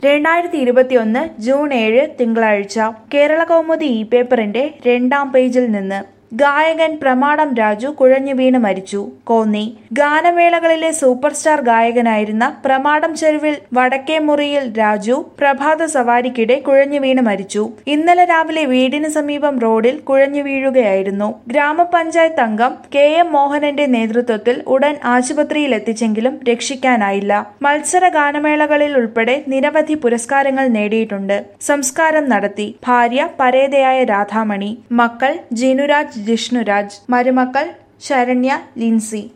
രണ്ടായിരത്തി ഇരുപത്തിയൊന്ന് ജൂൺ ഏഴ് തിങ്കളാഴ്ച കേരള കൗമുദി ഇ പേപ്പറിന്റെ രണ്ടാം പേജിൽ നിന്ന് ഗായകൻ പ്രമാടം രാജു കുഴഞ്ഞു വീണ് മരിച്ചു കോന്നി ഗാനമേളകളിലെ സൂപ്പർ സ്റ്റാർ ഗായകനായിരുന്ന പ്രമാടം ചെരുവിൽ വടക്കേ മുറിയിൽ രാജു പ്രഭാത സവാരിക്കിടെ കുഴഞ്ഞു വീണ് മരിച്ചു ഇന്നലെ രാവിലെ വീടിന് സമീപം റോഡിൽ കുഴഞ്ഞു വീഴുകയായിരുന്നു ഗ്രാമപഞ്ചായത്ത് അംഗം കെ എം മോഹനന്റെ നേതൃത്വത്തിൽ ഉടൻ ആശുപത്രിയിൽ എത്തിച്ചെങ്കിലും രക്ഷിക്കാനായില്ല മത്സര ഗാനമേളകളിൽ ഉൾപ്പെടെ നിരവധി പുരസ്കാരങ്ങൾ നേടിയിട്ടുണ്ട് സംസ്കാരം നടത്തി ഭാര്യ പരേതയായ രാധാമണി മക്കൾ ജിനുരാജ് ജിഷ്ണുരാജ് മരുമക്കൾ ശരണ്യ ലിൻസി